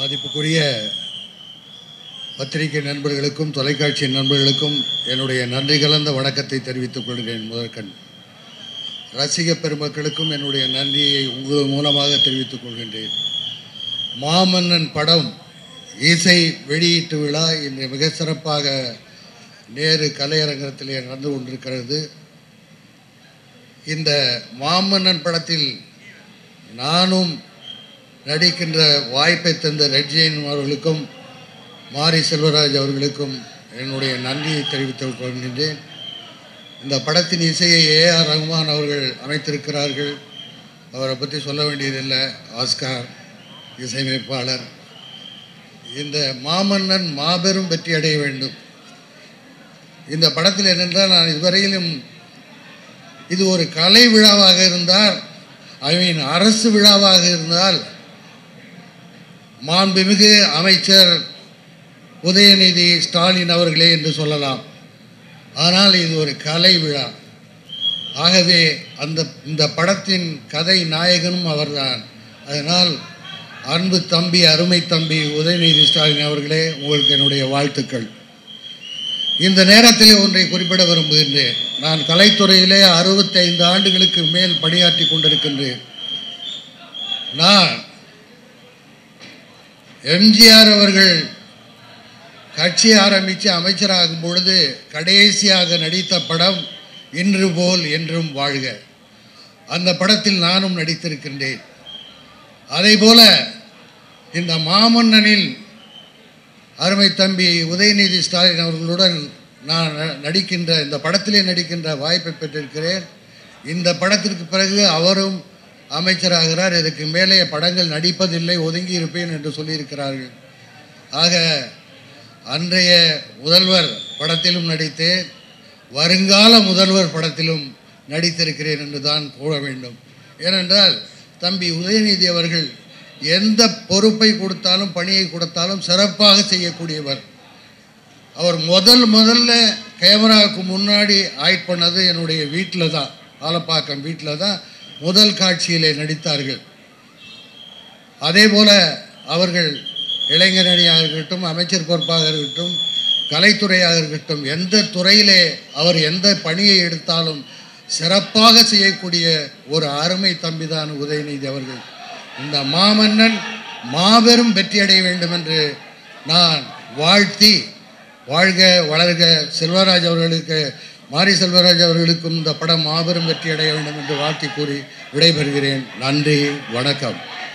மதிப்புக்குரிய பத்திரிகை நண்பர்களுக்கும் தொலைக்காட்சி நண்பர்களுக்கும் என்னுடைய நன்றி கலந்த வணக்கத்தை தெரிவித்துக் கொள்கிறேன் முதற்கண் ரசிக பெருமக்களுக்கும் என்னுடைய நன்றியை உங்கள் மூலமாக தெரிவித்துக் கொள்கின்றேன் மாமன்னன் படம் இசை வெளியீட்டு விழா இன்று மிக சிறப்பாக நேரு கலையரங்கத்திலே நடந்து கொண்டிருக்கிறது இந்த மாமன்னன் படத்தில் நானும் நடிக்கின்ற வாய்ப்பை தந்த ரெட்ஜெயின் அவர்களுக்கும் மாரி செல்வராஜ் அவர்களுக்கும் என்னுடைய நன்றியை தெரிவித்துக் கொள்கின்றேன் இந்த படத்தின் இசையை ஏஆர் ரஹ்மான் அவர்கள் அமைத்திருக்கிறார்கள் அவரை பற்றி சொல்ல வேண்டியதில்லை ஆஸ்கார் இசையமைப்பாளர் இந்த மாமன்னன் மாபெரும் வெற்றி அடைய வேண்டும் இந்த படத்தில் என்னென்றால் நான் இதுவரையிலும் இது ஒரு கலை விழாவாக இருந்தால் ஐ மீன் அரசு விழாவாக இருந்தால் மாண்புமிகு அமைச்சர் உதயநிதி ஸ்டாலின் அவர்களே என்று சொல்லலாம் ஆனால் இது ஒரு கலை விழா ஆகவே அந்த இந்த படத்தின் கதை நாயகனும் அவர்தான் அதனால் அன்பு தம்பி அருமை தம்பி உதயநிதி ஸ்டாலின் அவர்களே உங்களுக்கு என்னுடைய வாழ்த்துக்கள் இந்த நேரத்தில் ஒன்றை குறிப்பிட விரும்புகின்றேன் நான் கலைத்துறையிலே அறுபத்தைந்து ஆண்டுகளுக்கு மேல் பணியாற்றி கொண்டிருக்கின்றேன் நான் எம்ஜிஆர் அவர்கள் கட்சி ஆரம்பித்து அமைச்சராகும் பொழுது கடைசியாக நடித்த படம் இன்று போல் என்றும் வாழ்க அந்த படத்தில் நானும் நடித்திருக்கின்றேன் அதே போல இந்த மாமன்னனில் அருமை தம்பி உதயநிதி ஸ்டாலின் அவர்களுடன் நான் ந- நடிக்கின்ற இந்த படத்திலே நடிக்கின்ற வாய்ப்பை பெற்றிருக்கிறேன் இந்த படத்திற்கு பிறகு அவரும் அமைச்சராகிறார் இதுக்கு மேலே படங்கள் நடிப்பதில்லை ஒதுங்கி இருப்பேன் என்று சொல்லியிருக்கிறார்கள் ஆக அன்றைய முதல்வர் படத்திலும் நடித்தேன் வருங்கால முதல்வர் படத்திலும் நடித்திருக்கிறேன் என்று தான் கூற வேண்டும் ஏனென்றால் தம்பி உதயநிதி அவர்கள் எந்த பொறுப்பை கொடுத்தாலும் பணியை கொடுத்தாலும் சிறப்பாக செய்யக்கூடியவர் அவர் முதல் முதல்ல கேமராவுக்கு முன்னாடி ஆக்ட் பண்ணது என்னுடைய வீட்டில் தான் ஆலப்பாக்கம் வீட்டில் தான் முதல் காட்சியிலே நடித்தார்கள் அதே போல அவர்கள் இளைஞர் அணியாக இருக்கட்டும் அமைச்சர் பொறுப்பாக இருக்கட்டும் கலைத்துறையாக இருக்கட்டும் எந்த துறையிலே அவர் எந்த பணியை எடுத்தாலும் சிறப்பாக செய்யக்கூடிய ஒரு அருமை தம்பிதான் உதயநிதி அவர்கள் இந்த மாமன்னன் மாபெரும் வெற்றியடைய வேண்டும் என்று நான் வாழ்த்தி வாழ்க வளர்க செல்வராஜ் அவர்களுக்கு மாரி செல்வராஜ் அவர்களுக்கும் இந்த படம் மாபெரும் வெற்றி அடைய வேண்டும் என்று வாழ்த்தி கூறி விடைபெறுகிறேன் நன்றி வணக்கம்